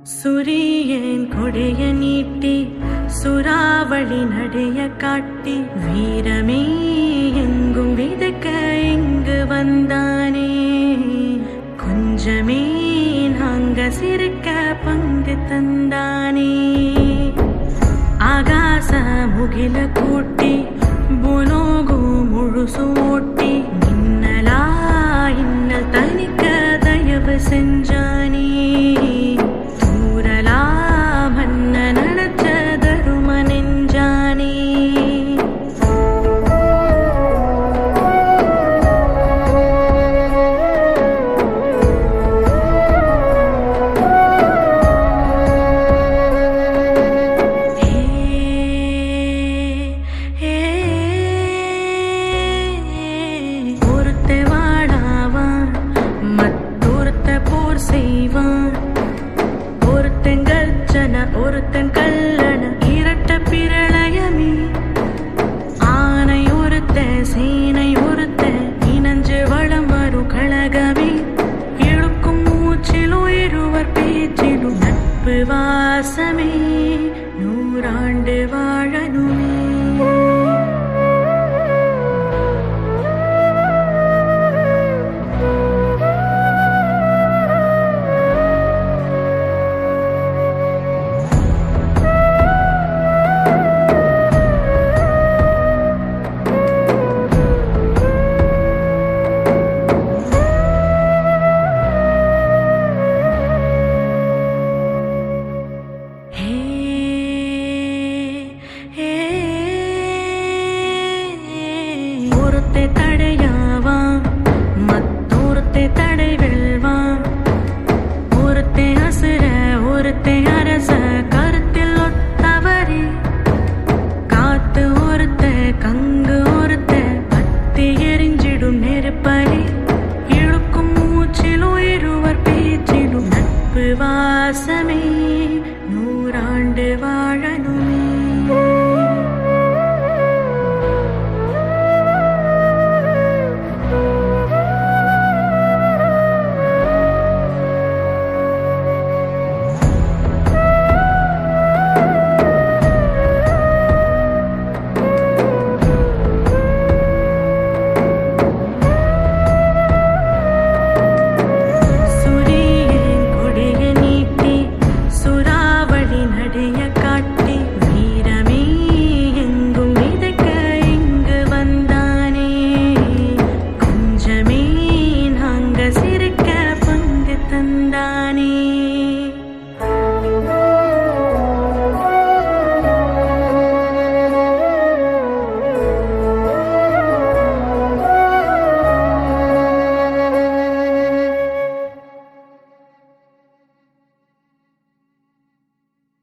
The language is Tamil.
சுரியன் கொடைய நீட்டி சுறாவளி நடைய காட்டி வீரமே எங்கும் விதக்க இங்கு வந்தானே கொஞ்சமே நாங்க சிரிக்க பங்கு தந்தானே ஆகாச முகில கூட்டி புலோகு முழுசு ஓட்டி மின்னலா இன்னல் தனிக்க தயவு செஞ்சானே தூரலா மன்ன நினைச்ச தரும நெஞ்சானே ஒருத்த வாடாவான் மற்றொருத்த போர் செய்வான் ஒருத்தன் கர்ஜன ஒருத்தன் கல்லண இரட்ட பிரளயமே ஆனை ஒருத்த சேனை ஒருத்த இனஞ்சு வளம் வரும் கழகமே இழுக்கும் மூச்சிலும் இருவர் பேச்சிலும் நட்பு வாசமே நூறாண்டு வாழணுமே ஹே ஹே ஒருத்தை தடையாவான் மத்தொருத்தை தடை வெல்வான் ஒருத்தை அசுர ஒருத்தை அரச கருத்தில் ஒத்தவரே காத்து ஒருத்த கங்கு ஒருத்த பத்தி எரிஞ்சிடும் நெருப்பலி இழுக்கும் மூச்சிலும் இருவர் பேச்சிலும் நட்பு வாசமே நூறாண்டு வாழணுமே சுரியன் கொடைய நீட்டி சுறாவளி நடைய காட்டி வீரமே எங்கும் விதைக்க இங்கு வந்தானே கொஞ்சமே நாங்க சிரிக்க பங்கு தந்தானே